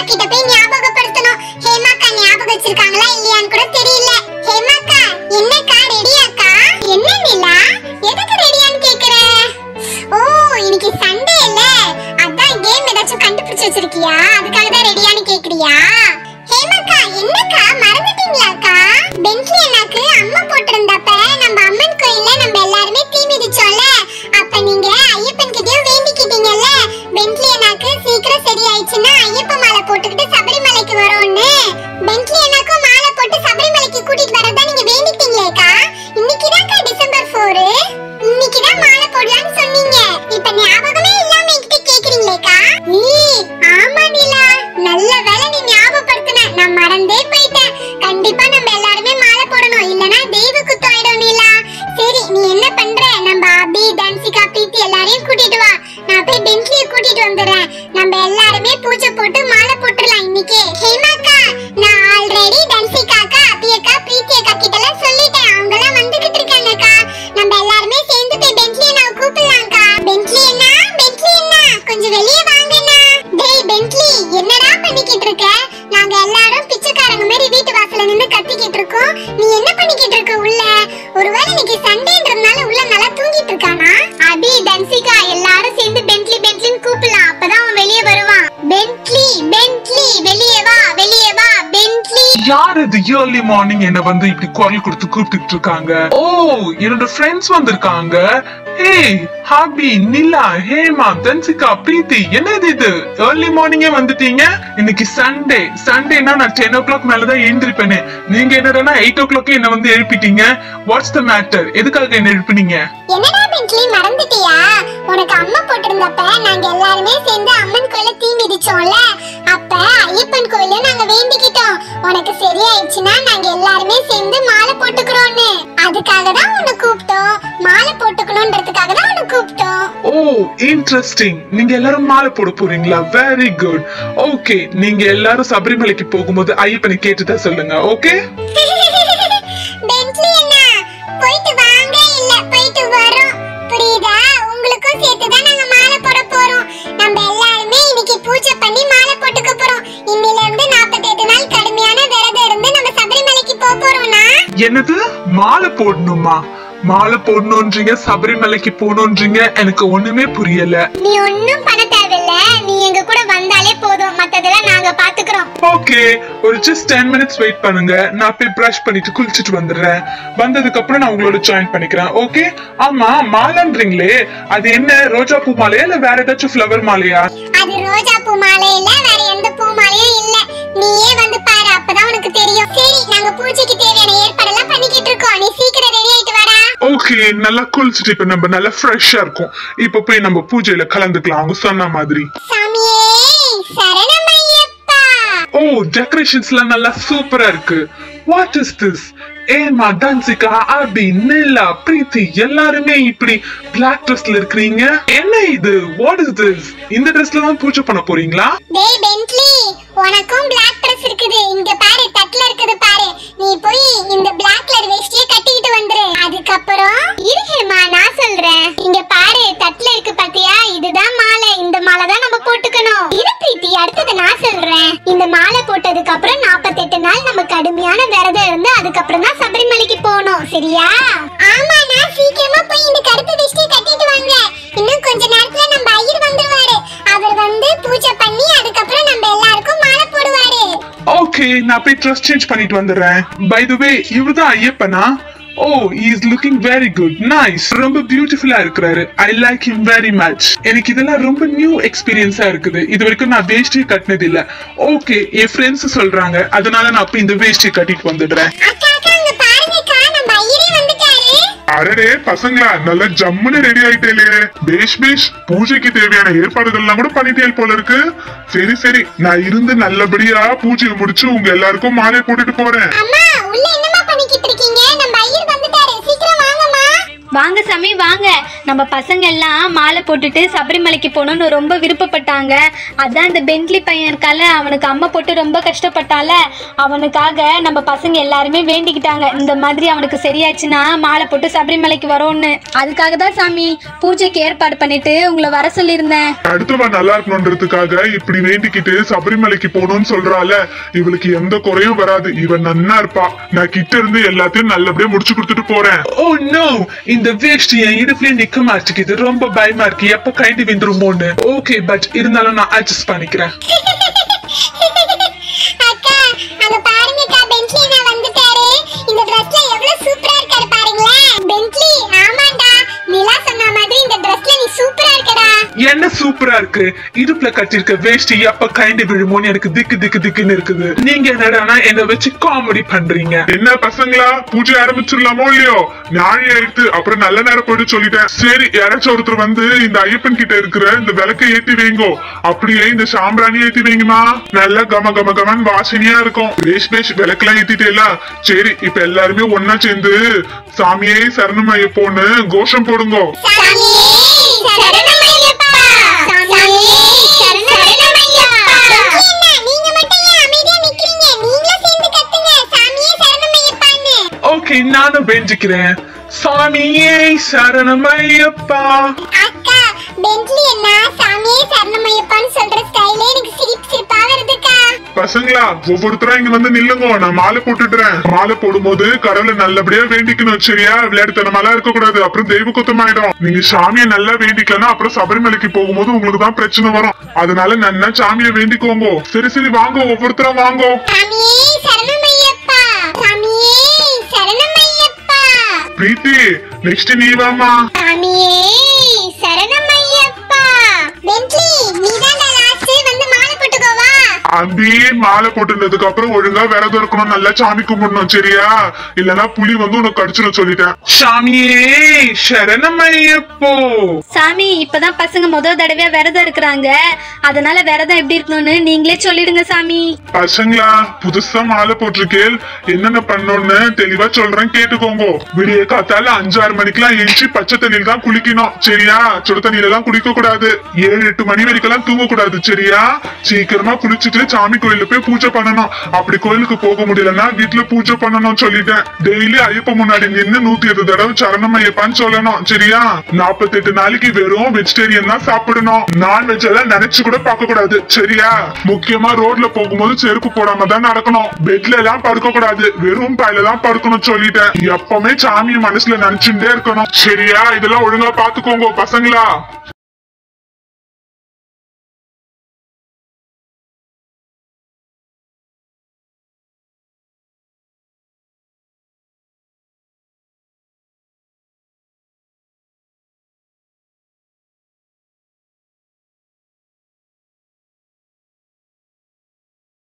கிட்ட போய் ஞாபகப்படுத்தணும் ஹேமாக்கா ஞாபகம் வச்சிருக்காங்களா இல்லையான்னு கூட தெரியல ஹேமாக்கா என்னக்கா ரெடியாக்கா என்ன நிலா எதுக்கு ரெடியான்னு கேக்குற ஓ இன்னைக்கு சண்டே இல்ல அதான் கேம் ஏதாச்சும் கண்டுபிடிச்சு வச்சிருக்கியா அதுக்காக தான் ரெடியான்னு கேக்குறியா ஹேமாக்கா என்னக்கா மறந்துட்டீங்களாக்கா பென்ட்லி அண்ணாக்கு அம்மா போட்டிருந்தப்ப நம்ம அம்மன் கோயில்ல நம்ம எல்லாருமே தீ மிதிச்சோம்ல அப்ப நீங்க ஐயப்பன் கிட்டயும் வேண்டிக்கிட்டீங்கல்ல பென்ட்லி அண்ணாக்கு சீக்கிரம் சரியாயிடுச்சுன்னா ஐயப்ப மாலை போட்டுக்கிட்டு சபரிமலைக்கு வரோம்னு பென்ட்லி அண்ணாக்கும் மாலை போட்டு சபரிமலைக்கு கூட்டிட்டு வரதா நீங்க வேண்டிட்டீங்களேக்கா இன்னைக்கு தான்க்கா டிசம்பர் 4 இன்னைக்கு தான் மாலை போடலாம்னு சொன்னீங்க இப்ப ஞாபகமே இல்லாம என்கிட்ட கேக்குறீங்களேக்கா ஈ ஆமா நிலா நல்ல வேளை நீ ஞாபகப்படுத்தின நான் மறந்தே போயிட்டேன் கண்டிப்பா நம்ம எல்லாருமே மாலை போடணும் இல்லனா தெய்வ குத்தம் ஆயிடும் நிலா சரி நீ என்ன பண்ற நம்ம அபி டான்சிகா பிரீத்தி எல்லாரையும் கூட்டிட்டு வா நான் போய் பென்ட்லியை கூட்டிட்டு வந்துடுறேன் நம்ம எல்லாருமே பூஜை போட்டு மாலை போட்டுடலாம் இன்னைக்கு ஹேமாக்கா நான் ஆல்ரெடி டான்சிகாக்கா அபியக்கா பிரீத்தி அக்கா கிட்ட எல்லாம் சொல்லிட்டேன் அவங்க எல்லாம் வந்துகிட்டு இருக்காங்கக்கா நம்ம எல்லாருமே சேர்ந்து போய் பென்ட்லி அண்ணாவை கூப்பிடலாம்க்கா பென்ட்லி அண்ணா பென்ட்லி அண்ணா கொஞ்சம் வெளியே வாங்கண்ணா டேய் பென்ட்லி என்னடா பண்ணிக்கிட்டு இருக்க நாங்க எல்லாரும் பிச்சைக்காரங்க மாதிரி வீட்டு வாசல்ல நின்னு கத்திக்கிட்டு இருக்கோம் நீ என்ன பண்ணிக்கிட்டு இருக்க உள்ள ஒருவேளை இன்னைக்கு சண்டேன்றதுனால உள்ள நல்லா தூங்கிட்டு இருக்கானா அபி தன்சிகா எல்லாரும் சேர்ந்து பென்ட்லி பென்ட்லின்னு கூப்பிடலாம் அப்பதான் அவன் வெளியே வருவான் பென்ட்லி பென்ட்லி வெளியே வா வெளியே வா பென்ட்லி யார் இது ஏர்லி மார்னிங் என்ன வந்து இப்படி குரல் கொடுத்து கூப்பிட்டு இருக்காங்க ஓ என்னோட ஃப்ரெண்ட்ஸ் வந்திருக்காங்க ஹே ஹாபி நிலா ஹேமா தன்சிகா பிரீத்தி என்னது இது ஏர்லி மார்னிங்கே வந்துட்டீங்க இன்னைக்கு சண்டே சண்டேனா நான் டென் ஓ கிளாக் மேலதான் எழுந்திருப்பேனே நீங்க என்னடா எயிட் ஓ கிளாக் என்ன வந்து எழுப்பிட்டீங்க வாட்ஸ் த மேட்டர் எதுக்காக என்ன எழுப்பினீங்க என்னடா பென்ட்லி மறந்துட்டியா உனக்கு அம்மா போட்டிருந்தப்ப நாங்க எல்லாருமே சேர்ந்து அம்மன் கோயில தீ மிதிச்சோம்ல அப்ப ஐயப்பன் கோயில நாங்க வேண்டிக்கிட்டோம் உனக்கு சரியாயிடுச்சுன்னா நாங்க எல்லாருமே சேர்ந்து மாலை போட்டுக்கிறோம்னு அதுக்காக தான் உன்னை கூப்பிட்டோம் மாலை போட்டுக்கணும்ன்றதுக்காக தான் உன்னை கூப்பிட்டோம் ஓ இன்ட்ரெஸ்டிங் நீங்க எல்லாரும் மாலை போட போறீங்களா வெரி குட் ஓகே நீங்க எல்லாரும் சபரிமலைக்கு போகும்போது ஐயப்பனை கேட்டுதா சொல்லுங்க ஓகே பென்ட்லி அண்ணா போயிட்டு வாங்க இல்ல போயிட்டு வரோம் புரியுதா உங்களுக்கும் சேர்த்து தான் நாங்க மாலை போட போறோம் நம்ம எல்லாருமே இன்னைக்கு பூஜை பண்ணி மாலை போட்டுக்க போறோம் இன்னில இருந்து 48 நாள் கடுமையான விரதம் இருந்து நம்ம சபரிமலைக்கு போக போறோம்னா என்னது மாலை போடணுமா மாலை போடணுன்றீங்க சபரிமலைக்கு போகணுன்றீங்க எனக்கு ஒண்ணுமே புரியல நீ ஒண்ணும் பண்ண தேவையில்ல நீ எங்க கூட வந்தாலே போதும் மத்ததெல்லாம் நாங்க பாத்துக்கிறோம் ஓகே ஒரு ஜஸ்ட் டென் மினிட்ஸ் வெயிட் பண்ணுங்க நான் போய் ப்ரஷ் பண்ணிட்டு குளிச்சிட்டு வந்துடுறேன் வந்ததுக்கு அப்புறம் நான் உங்களோட ஜாயின் பண்ணிக்கிறேன் ஓகே ஆமா மாலைன்றீங்களே அது என்ன ரோஜா பூ மாலையா இல்ல வேற ஏதாச்சும் ஃப்ளவர் மாலையா அது ரோஜா பூ மாலை இல்ல வேற எந்த பூ மாலையும் இல்ல நீயே வந்து பாரு அப்பதான் உனக்கு தெரியும் சரி நாங்க பூஜைக்கு தேவையான ஏற்பாடெல்லாம் பண்ணிக்கிட்டு இருக்கோம் நீ சீக்கிரம் ரெடி ஆயிட்டு வாடா ஓகே நல்லா குளிச்சுட்டு இப்ப நம்ம நல்லா ஃப்ரெஷ்ஷா இருக்கும் இப்ப போய் நம்ம பூஜையில கலந்துக்கலாம் அவங்க சொன்ன மாதிரி சாமியே சரணமையப்பா ஓ டெக்கரேஷன்ஸ்லாம் நல்லா சூப்பரா இருக்கு வாட் இஸ் திஸ் ஏமா டான்சிகா அபி நிலா பிரீத்தி எல்லாருமே இப்படி பிளாக் ட்ரெஸ்ல இருக்கிறீங்க என்ன இது வாட் இஸ் திஸ் இந்த ட்ரெஸ்ல தான் பூஜை பண்ண போறீங்களா டேய் பென்ட்லி உனக்கும் Black Dress இருக்குது இங்க பாரு தட்டுல இருக்குது பாரு நீ போய் இந்த Black கலர் வேஷ்டியை கட்டிக்கிட்டு வந்துரு அதுக்கப்புறம் இருஹேமா நான் சொல்றேன் இங்க பாரு தட்டுல இருக்கு பாத்தியா இதுதான் மாலை இந்த மாலை தான் நம்ம போட்டுக்கணும் இரு பிரீத்தி அடுத்தது நான் சொல்றேன் இந்த மாலை போட்டதுக்கு அப்புறம் 48 நாள் நம்ம கடுமையான விரதம் இருந்து அதுக்கப்புறம் தான் சபரிமலைக்கு போகணும் சரியா ஆமாண்ணா சீக்கிரமா போய் இந்த கருப்பு வேஷ்டியை கட்டிட்டு வாங்க இன்னும் கொஞ்ச நேரத்துல நம்ம ஐயர் வந்துருவாரு அவர் வந்து பூஜை பண்ணி அதுக்கப்புறம் நம்ம எல்லாருக்கும் மாலை போடுவாரு ஓகே நான் போய் ட்ரெஸ் சேஞ்ச் பண்ணிட்டு வந்துடுறேன் பை த வே இவர்தான் ஐயப்பனா oh is looking very good nice ரொம்ப பியூட்டிஃபுல்லா இருக்கிறாரு I like him very much எனக்கு இதெல்லாம் ரொம்ப நியூ எக்ஸ்பீரியன்ஸா இருக்குது இது வரைக்கும் நான் வேஷ்டி கட்டினது இல்ல ஓகே என் ஃப்ரெண்ட்ஸ் சொல்றாங்க அதனால நான் அப்ப இந்த வேஷ்டி கட்டிட்டு வந்துடுறேன் அக்கா அக்கா அங்க பாருங்கக்கா நம்ம ஐயரே வந்துட்டாரு அடடே பசங்களா நல்லா ஜம்முன்னு ரெடி ஆயிட்டேலே பேஷ் பேஷ் பூஜைக்கு தேவையான ஏற்பாடுகள்லாம் கூட பண்ணிட்டேல் போல இருக்கு சரி சரி நான் இருந்து நல்லபடியா பூஜையை முடிச்சு உங்க எல்லாருக்கும் மாலை போட்டுட்டு போறேன் அம்மா உள்ள என்னம்மா பண்ணிக்கிட்டு இருக்கீங்க நம்ம ஐயர் வந்துட்டாரு சீக்கிரம் வாங்கம்மா வாங்க சாமி வாங்க நம்ம பசங்க எல்லாம் மாலை போட்டுட்டு சபரிமலைக்கு போகணும்னு ரொம்ப விருப்பப்பட்டாங்க அதான் இந்த பென்ட்லி பையன் இருக்கால அவனுக்கு அம்மா போட்டு ரொம்ப கஷ்டப்பட்டால அவனுக்காக நம்ம பசங்க எல்லாருமே வேண்டிக்கிட்டாங்க இந்த மாதிரி அவனுக்கு சரியாச்சுன்னா மாலை போட்டு சபரிமலைக்கு வரோன்னு அதுக்காக தான் சாமி பூஜைக்கு ஏற்பாடு பண்ணிட்டு உங்களை வர சொல்லியிருந்தேன் அடுத்தவன் நல்லா இருக்கணுன்றதுக்காக இப்படி வேண்டிக்கிட்டு சபரிமலைக்கு போகணும்னு சொல்றால இவளுக்கு எந்த குறையும் வராது இவன் நன்னா இருப்பா நான் கிட்ட இருந்து எல்லாத்தையும் நல்லபடியா முடிச்சு கொடுத்துட்டு போறேன் ஓ நோ இந்த வேஷ்டி என் இடுப்புல நிக்க மாட்டேங்குது ரொம்ப பயமா இருக்கு எப்ப கைண்டு விந்துருமோன்னு ஓகே பட் இருந்தாலும் நான் அட்ஜஸ்ட் பண்ணிக்கிறேன் அக்கா அங்க பாருங்கக்கா பென்ட்லி நான் வந்துட்டாரு இந்த ட்ரெஸ்ல எவ்வளவு சூப்பரா இருக்காரு பாருங்களேன் பென்ட்லி ஆமாண்டா நிலா சொன்ன மாதிரி இந்த ட்ரெஸ்ல நீ சூப்பரா இருக்கடா என்ன சூப்பரா இருக்கு இடுப்புல கட்டிருக்க வேஷ்டி எப்ப கைண்டு விழுமோன்னு எனக்கு திக்கு திக்கு திக்குன்னு இருக்குது நீங்க என்னடானா என்ன வச்சு காமெடி பண்றீங்க என்ன பசங்களா பூஜை ஆரம்பிச்சிடலாமோ இல்லையோ ஞாயிறு எடுத்து அப்புறம் நல்ல நேரம் போயிட்டு சொல்லிட்டேன் சரி யாராச்சும் ஒருத்தர் வந்து இந்த ஐயப்பன் கிட்ட இருக்கிற இந்த விளக்கை ஏத்தி வைங்கோ அப்படியே இந்த சாம்பிராணி ஏத்தி வைங்கம்மா நல்லா கம கம கமன் வாசனையா இருக்கும் பேஷ் பேஷ் விளக்கெல்லாம் ஏத்திட்டேல சரி இப்ப எல்லாருமே ஒன்னா சேர்ந்து சாமியே சரணம் ஐயப்போன்னு கோஷம் போடுங்கோ சாமியே சரணமையப்பா சாமியே சரணமையப்பா என்ன நீங்க மட்டும் ஏன் அமைதியா நிக்கிறீங்க நீங்களும் சேர்ந்து கத்துங்க சாமியே சரணமையப்பான்னு ஓகே நானும் வேண்டிக்கிறேன் சாமியே சரணமையப்பா அக்கா பென்ட்லி என்ன சாமியே சரணமையப்பான்னு சொல்ற ஸ்டைலே எனக்கு சிரிப்பு சிரிப்பா வருதுக்கா பசங்களா ஒவ்வொருத்தரா இங்க வந்து நில்லுங்க நான் மாலை போட்டுடுறேன் மாலை போடும்போது கடவுளை நல்லபடியா வேண்டிக்கணும் சரியா விளையாட்டுத்தனமாலாம் இருக்க கூடாது அப்புறம் தெய்வ குத்தமாயிடும் நீங்க சாமியை நல்லா வேண்டிக்கலன்னா அப்புறம் சபரிமலைக்கு போகும்போது உங்களுக்கு தான் பிரச்சனை வரும் அதனால நன்னா சாமியை வேண்டிக்கோங்க சரி சரி வாங்க ஒவ்வொருத்தரா வாங்க சாமியே சரணமையப்பா சாமியே சரணமையப்பா பிரீத்தி நெக்ஸ்ட் நீ வாமா சாமியே சரணமையப்பா பென்ட்லி நீதான்டா லாஸ்ட் வந்து மாலை போட்டுக்கோவா அம்பி மாலை போட்டுனதுக்கு அப்புறம் ஒழுங்கா விரதம் இருக்கணும் நல்லா சாமி கும்பிடணும் சரியா இல்லனா புலி வந்து உனக்கு கடிச்சிடும் சொல்லிட்டேன் சாமியே சரணமையப்போ சாமி இப்பதான் பசங்க முத தடவையா விரதம் இருக்கிறாங்க அதனால விரதம் எப்படி இருக்கணும்னு நீங்களே சொல்லிடுங்க சாமி பசங்களா புதுசா மாலை போட்டிருக்கேன் என்னென்ன பண்ணணும்னு தெளிவா சொல்றேன் கேட்டுக்கோங்க விடிய காத்தால அஞ்சாறு மணிக்கெல்லாம் எஞ்சி பச்சை தண்ணியில தான் குளிக்கணும் சரியா சுடு தண்ணியில எல்லாம் குளிக்க கூடாது ஏழு எட்டு மணி வரைக்கும் எல்லாம் தூங்க கூடாது சரியா சீக்கிரமா குளிச்சுட்டு சாமி கோயில்ல போய் பூஜை பண்ணணும் அப்படி கோயிலுக்கு போக முடியலன்னா வீட்டுல பூஜை பண்ணணும் சொல்லிட்டேன் டெய்லி ஐயப்ப முன்னாடி நின்னு நூத்தி எட்டு தடவை சரணம் ஐயப்பான்னு சொல்லணும் சரியா நாற்பத்தெட்டு நாளைக்கு வெறும் வெஜிடேரியன் தான் சாப்பிடணும் நான்வெஜ் எல்லாம் நினைச்சு கூட பார்க்க கூடாது சரியா முக்கியமா ரோட்ல போகும்போது செருப்பு போடாம தான் நடக்கணும் பெட்ல எல்லாம் படுக்க கூடாது வெறும் பாயில தான் படுக்கணும் சொல்லிட்டேன் எப்பவுமே சாமியை மனசுல நினைச்சுட்டே இருக்கணும் சரியா இதெல்லாம் ஒழுங்கா பாத்துக்கோங்க பசங்களா